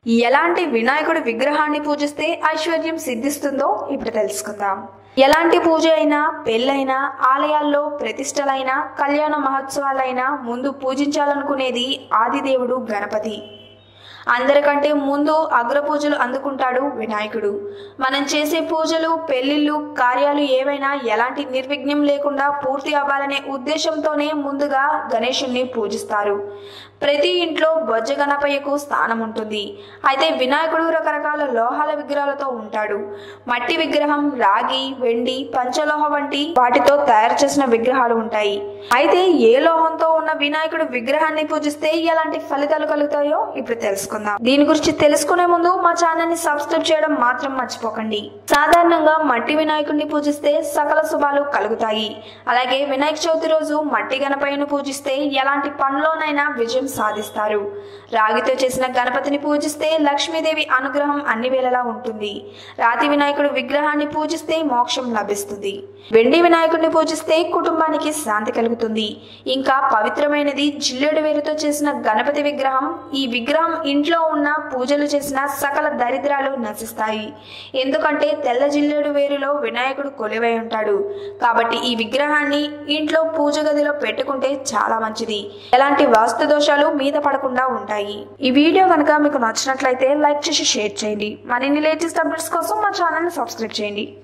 ఎలాంటి వినాయకుడి విగ్రహాన్ని పూజిస్తే ఐశ్వర్యం సిద్ధిస్తుందో ఇప్పుడు తెలుసుకుందాం ఎలాంటి పూజ అయినా పెళ్ళైనా ఆలయాల్లో ప్రతిష్టలైనా కళ్యాణ మహోత్సవాలైనా ముందు పూజించాలనుకునేది ఆదిదేవుడు గణపతి అందరికంటే ముందు అగ్ర పూజలు అందుకుంటాడు వినాయకుడు మనం చేసే పూజలు పెళ్లిళ్ళు కార్యాలు ఏవైనా ఎలాంటి నిర్విఘ్నం లేకుండా పూర్తి అవ్వాలనే ఉద్దేశంతోనే ముందుగా గణేశుణ్ణి పూజిస్తారు ప్రతి ఇంట్లో బొజ్జ గణపయ్యకు స్థానం ఉంటుంది అయితే వినాయకుడు రకరకాల లోహాల విగ్రహాలతో ఉంటాడు మట్టి విగ్రహం రాగి వెండి పంచలోహ వంటి వాటితో తయారు చేసిన విగ్రహాలు ఉంటాయి అయితే ఏ లోహంతో ఉన్న వినాయకుడు విగ్రహాన్ని పూజిస్తే ఎలాంటి ఫలితాలు కలుగుతాయో ఇప్పుడు తెలుసుకుందాం దీని గురించి తెలుసుకునే ముందు మా ఛానల్ ని సబ్స్క్రైబ్ చేయడం మాత్రం మర్చిపోకండి సాధారణంగా మట్టి వినాయకుడిని పూజిస్తే సకల శుభాలు కలుగుతాయి అలాగే వినాయక చవితి రోజు మట్టి గణపయ్యను పూజిస్తే ఎలాంటి పనిలోనైనా విజయం సాధిస్తారు రాగితో చేసిన గణపతిని పూజిస్తే లక్ష్మీదేవి అనుగ్రహం అన్ని వేళలా ఉంటుంది రాతి వినాయకుడు విగ్రహాన్ని పూజిస్తే మోక్షం లభిస్తుంది వెండి వినాయకుడిని పూజిస్తే కుటుంబానికి శాంతి కలుగుతుంది ఇంకా పవిత్రమైనది జిల్లేడు వేరుతో చేసిన గణపతి విగ్రహం ఈ విగ్రహం ఇంట్లో ఉన్న పూజలు చేసిన సకల దరిద్రాలు నశిస్తాయి ఎందుకంటే తెల్ల జిల్లేడు వేరులో వినాయకుడు కొలువై ఉంటాడు కాబట్టి ఈ విగ్రహాన్ని ఇంట్లో పూజ గదిలో పెట్టుకుంటే చాలా మంచిది ఎలాంటి వాస్తు దోషాలు మీద పడకుండా ఉంటాయి ఈ వీడియో కనుక మీకు నచ్చినట్లయితే లైక్ చేసి షేర్ చేయండి మరిన్ని లేటెస్ట్ అప్డేట్స్ కోసం మా ఛానల్ ని సబ్స్క్రైబ్ చేయండి